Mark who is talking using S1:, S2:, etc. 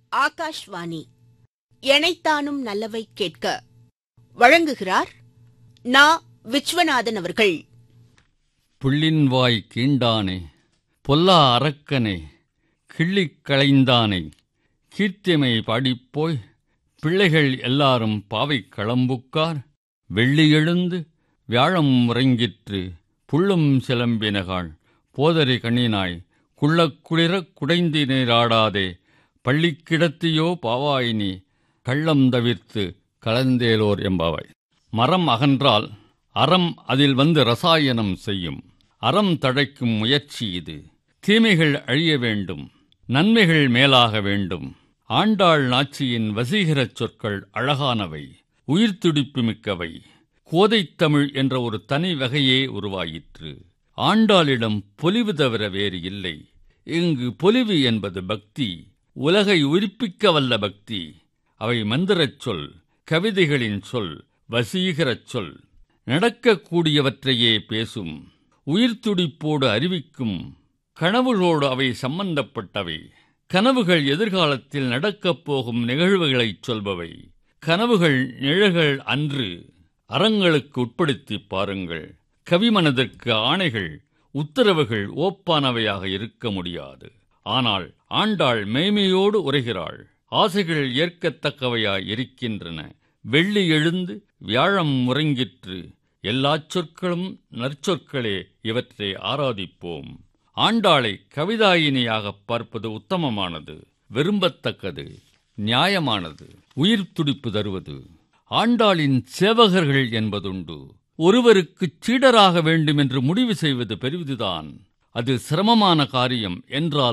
S1: ஆகாஷ்வாணி எனைத்தானும் நல்லவை கேட்க வழங்குகிறார் நா விஸ்வநாதன் அவர்கள்
S2: புள்ளின்வாய் கீண்டானே பொல்லா அரக்கனே கிள்ளிக் களைந்தானே கீர்த்திமை பாடிப்போய் பிள்ளைகள் எல்லாரும் பாவை களம்புக்கார் வெள்ளி எழுந்து வியாழம் உறங்கிற்று புள்ளும் சிலம்பினகாள் போதரி கண்ணினாய் குள்ளக் குளிரக் குடைந்து நீராடாதே பள்ளிக்கிடத்தியோ பாவாயினி கள்ளம் தவிர்த்து கலந்தேலோர் என்பாவாய் மரம் அகன்றால் அறம் அதில் வந்து ரசாயனம் செய்யும் அறம் தழைக்கும் முயற்சி இது தீமைகள் அழிய வேண்டும் நன்மைகள் மேலாக வேண்டும் ஆண்டாள் நாச்சியின் வசீகரச் சொற்கள் அழகானவை உயிர்த்துடிப்பு மிக்கவை கோதைத் தமிழ் என்ற ஒரு தனி வகையே உருவாயிற்று ஆண்டாளிடம் பொலிவு தவிர வேறு இல்லை இங்கு பொலிவு என்பது பக்தி உலகை உயிர்ப்பிக்க வல்ல பக்தி அவை மந்திரச் சொல் கவிதைகளின் சொல் வசீகரச் சொல் நடக்கக்கூடியவற்றையே பேசும் உயிர்த்துடிப்போடு அறிவிக்கும் கனவுகளோடு அவை சம்பந்தப்பட்டவை கனவுகள் எதிர்காலத்தில் நடக்கப் போகும் நிகழ்வுகளைச் சொல்பவை கனவுகள் நிழல்கள் அன்று அறங்களுக்கு உட்படுத்திப் பாருங்கள் கவிமனதிற்கு ஆணைகள் உத்தரவுகள் ஓப்பானவையாக இருக்க முடியாது ஆனால் ஆண்டாள் மேய்மையோடு உரைகிறாள் ஆசைகள் ஏற்கத்தக்கவையாய் இருக்கின்றன வெள்ளி எழுந்து வியாழம் உறங்கிற்று எல்லாச் சொற்களும் நற்சொற்களே இவற்றை ஆராதிப்போம் ஆண்டாளை கவிதாயினியாகப் பார்ப்பது உத்தமமானது விரும்பத்தக்கது நியாயமானது உயிர் துடிப்பு தருவது ஆண்டாளின் சேவகர்கள் என்பதுண்டு ஒருவருக்குச் சீடராக வேண்டும் என்று முடிவு செய்வது பெரிதுதான் அது சிரமமான காரியம் என்றால்